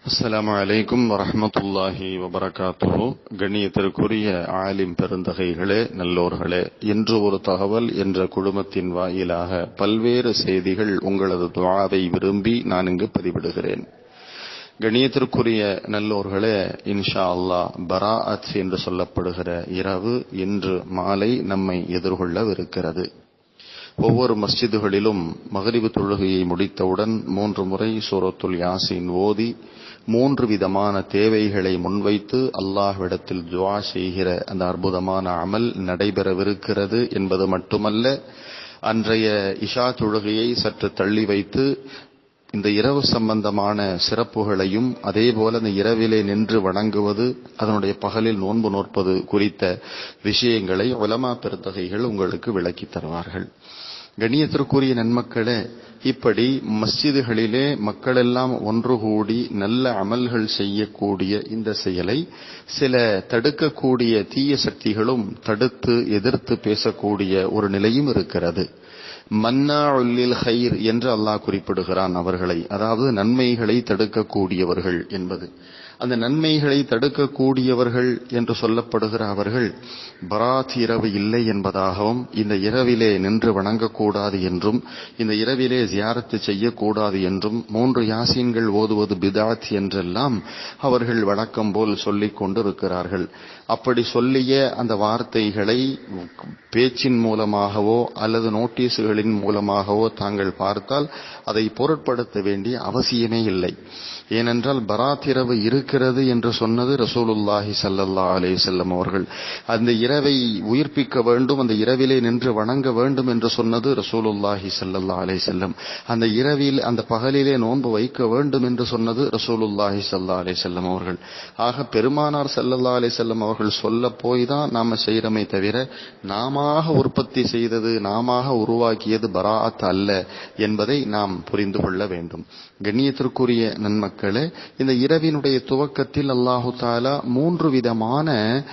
அஸ்ஸலாமு அலைக்கும் வரஹ்மத்துல்லாஹி வபரகாத்துஹு கண்ணியத்திற்குரிய ஆலிம் பெருந்தகைகளே நல்லோர்களே இன்று ஒரு தகவல் என்ற குழுமத்தின் வாயிலாக பல்வேறு செய்திகள் உங்களது துவாவை விரும்பி நான் இங்கு பதிவிடுகிறேன் கண்ணியத்திற்குரிய நல்லோர்களே இன்ஷா அல்லாஹ் பராஅத் என்று சொல்லப்படுகிற இரவு இன்று மாலை நம்மை எதிர்கொள்ளவிருக்கிறது ஒவ்வொரு மஸ்ஜிதுகளிலும் மகரிபு தொழுகையை முடித்தவுடன் மூன்று முறை சூரத்துல் யாசின் ஓதி மூன்று விதமான தேவைகளை முன்வைத்து அல்லாஹ்விடத்தில் துவா செய்கிற அந்த அற்புதமான அமல் நடைபெறவிருக்கிறது என்பது மட்டுமல்ல அன்றைய இஷா தொழுகையை சற்று தள்ளி வைத்து இந்த இரவு சம்பந்தமான சிறப்புகளையும் அதே போல இந்த இரவிலே நின்று வணங்குவது அதனுடைய பகலில் நோன்பு நோற்பது குறித்த விஷயங்களை உலமா பெருந்தகைகள் உங்களுக்கு விளக்கித் தருவார்கள் கண்ணியத்திற்குரிய நன்மக்களே இப்படி மஸ்ஜிதுகளிலே மக்களெல்லாம் ஒன்று கூடி நல்ல அமல்கள் செய்யக்கூடிய இந்த செயலை சில தடுக்கக்கூடிய தீய சக்திகளும் தடுத்து எதிர்த்து பேசக்கூடிய ஒரு நிலையும் இருக்கிறது மன்னா உல்லில் ஹைர் என்று அல்லாஹ் குறிப்பிடுகிறான் அவர்களை அதாவது நன்மைகளை தடுக்கக்கூடியவர்கள் என்பது அந்த நன்மைகளை தடுக்கக்கூடியவர்கள் என்று சொல்லப்படுகிற அவர்கள் பராத் இரவு இல்லை என்பதாகவும் இந்த இரவிலே நின்று வணங்கக்கூடாது என்றும் இந்த இரவிலே ஜியாரத்து செய்யக்கூடாது என்றும் மூன்று யாசீன்கள் ஓதுவது பிதாத் என்றெல்லாம் அவர்கள் வழக்கம் போல் சொல்லிக் கொண்டிருக்கிறார்கள் அப்படி சொல்லிய அந்த வார்த்தைகளை பேச்சின் மூலமாகவோ அல்லது நோட்டீஸுகளின் மூலமாகவோ தாங்கள் பார்த்தால் அதை பொருட்படுத்த வேண்டிய அவசியமே இல்லை ஏனென்றால் பராத் இரவு இருக்கிறது என்று சொன்னது ரசூலுல்லாஹி சல்லல்லா அலே செல்லம் அவர்கள் அந்த இரவை உயிர்ப்பிக்க வேண்டும் அந்த இரவிலே நின்று வணங்க வேண்டும் என்று சொன்னது ரசூலுல்லாஹி சல்லல்லா அலே செல்லம் அந்த இரவில் அந்த பகலிலே நோன்பு வைக்க வேண்டும் என்று சொன்னது ரசூலுல்லாஹி சல்லா அலே செல்லம் அவர்கள் ஆக பெருமானார் சல்லல்லா அலே செல்லம் அவர்கள் சொல்ல போய் தான் நாம செய்யறமே தவிர நாம உற்பத்தி செய்தது நாம உருவாக்கியது பராத் அல்ல என்பதை நாம் புரிந்து கொள்ள வேண்டும் கண்ணியத்திற்குரிய நன்மக்களே இந்த இரவினுடைய துவக்கத்தில் அல்லாஹு தாலா மூன்று விதமான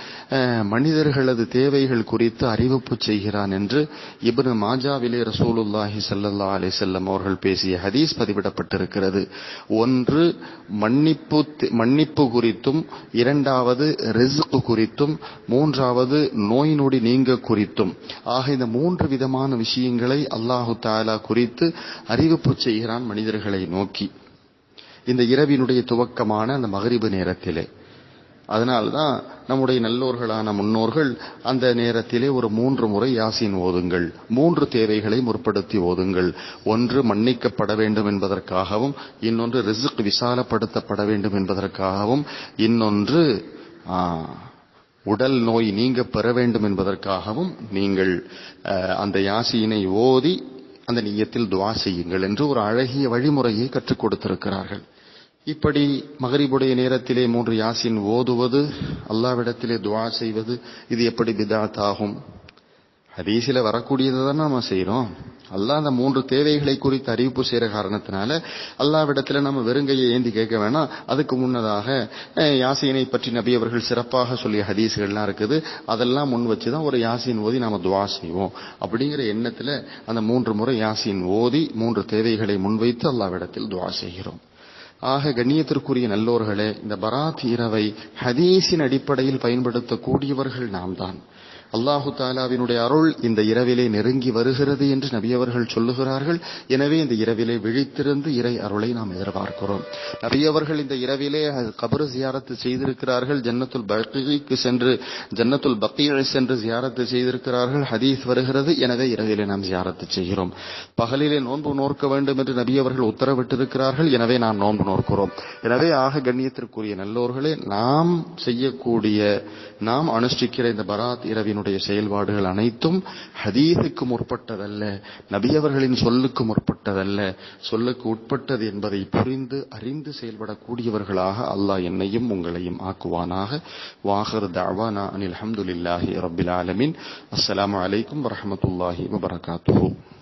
மனிதர்களது தேவைகள் குறித்து அறிவிப்பு செய்கிறான் என்று இப்னு மாஜாவிலே ரசூலுல்லாஹி சல்லல்லா அலி செல்லம் அவர்கள் பேசிய ஹதீஸ் பதிவிடப்பட்டிருக்கிறது ஒன்று மன்னிப்பு மன்னிப்பு குறித்தும் இரண்டாவது ரிஸ்க் குறித்தும் மூன்றாவது நோய் நொடி நீங்க குறித்தும் ஆக இந்த மூன்று விதமான விஷயங்களை அல்லாஹு தாலா குறித்து அறிவிப்பு செய்கிறான் மனிதர்களை நோக்கி இந்த இரவினுடைய துவக்கமான அந்த மகரிபு நேரத்திலே அதனால்தான் நம்முடைய நல்லோர்களான முன்னோர்கள் அந்த நேரத்திலே ஒரு மூன்று முறை யாசின் ஓதுங்கள் மூன்று தேவைகளை முற்படுத்தி ஓதுங்கள் ஒன்று மன்னிக்கப்பட வேண்டும் என்பதற்காகவும் இன்னொன்று ரிசுக் விசாலப்படுத்தப்பட வேண்டும் என்பதற்காகவும் இன்னொன்று உடல் நோய் நீங்க பெற வேண்டும் என்பதற்காகவும் நீங்கள் அந்த யாசியினை ஓதி அந்த நீயத்தில் துவா செய்யுங்கள் என்று ஒரு அழகிய வழிமுறையை கற்றுக் கொடுத்திருக்கிறார்கள் இப்படி மகரிபுடைய நேரத்திலே மூன்று யாசின் ஓதுவது அல்லாவிடத்திலே துவா செய்வது இது எப்படி பிதாத் ஆகும் ஹதீசில வரக்கூடியதை தான் நம்ம செய்யறோம் அல்லா அந்த மூன்று தேவைகளை குறித்து அறிவிப்பு செய்யற காரணத்தினால அல்லாவிடத்துல நம்ம வெறுங்கையை ஏந்தி கேட்க வேணாம் அதுக்கு முன்னதாக யாசீனை பற்றி நபி அவர்கள் சிறப்பாக சொல்லிய ஹதீஸ்கள்லாம் இருக்குது அதெல்லாம் முன் வச்சுதான் ஒரு யாசின் ஓதி நாம துவா செய்வோம் அப்படிங்கிற எண்ணத்துல அந்த மூன்று முறை யாசின் ஓதி மூன்று தேவைகளை முன்வைத்து அல்லாவிடத்தில் துவா செய்கிறோம் ஆக கண்ணியத்திற்குரிய நல்லோர்களே இந்த பராத் இரவை ஹதீஸின் அடிப்படையில் பயன்படுத்தக்கூடியவர்கள் நாம் தான் அல்லாஹு தாலாவினுடைய அருள் இந்த இரவிலே நெருங்கி வருகிறது என்று நபியவர்கள் சொல்லுகிறார்கள் எனவே இந்த இரவிலே விழித்திருந்து இறை அருளை நாம் எதிர்பார்க்கிறோம் நபியவர்கள் இந்த இரவிலே கபரு ஜியாரத்து செய்திருக்கிறார்கள் ஜன்னத்துல் பக்கீக்கு சென்று ஜன்னத்துல் பக்கீழை சென்று ஜியாரத்து செய்திருக்கிறார்கள் ஹதீஸ் வருகிறது எனவே இரவிலே நாம் ஜியாரத்து செய்கிறோம் பகலிலே நோன்பு நோக்க வேண்டும் என்று நபியவர்கள் உத்தரவிட்டிருக்கிறார்கள் எனவே நாம் நோன்பு நோக்கிறோம் எனவே ஆக கண்ணியத்திற்குரிய நல்லோர்களே நாம் செய்யக்கூடிய நாம் அனுஷ்டிக்கிற இந்த பராத் இரவின் அவனுடைய செயல்பாடுகள் அனைத்தும் ஹதீஸுக்கு முற்பட்டதல்ல நபியவர்களின் சொல்லுக்கு முற்பட்டதல்ல சொல்லுக்கு உட்பட்டது என்பதை புரிந்து அறிந்து செயல்படக்கூடியவர்களாக அல்லாஹ் என்னையும் உங்களையும் ஆக்குவானாக வாஹர் தாவானா அனில் அஹமதுல்லாஹி ரபில் ஆலமின் அஸ்லாம் வலைக்கம் வரமத்துல்லாஹி வபரகாத்து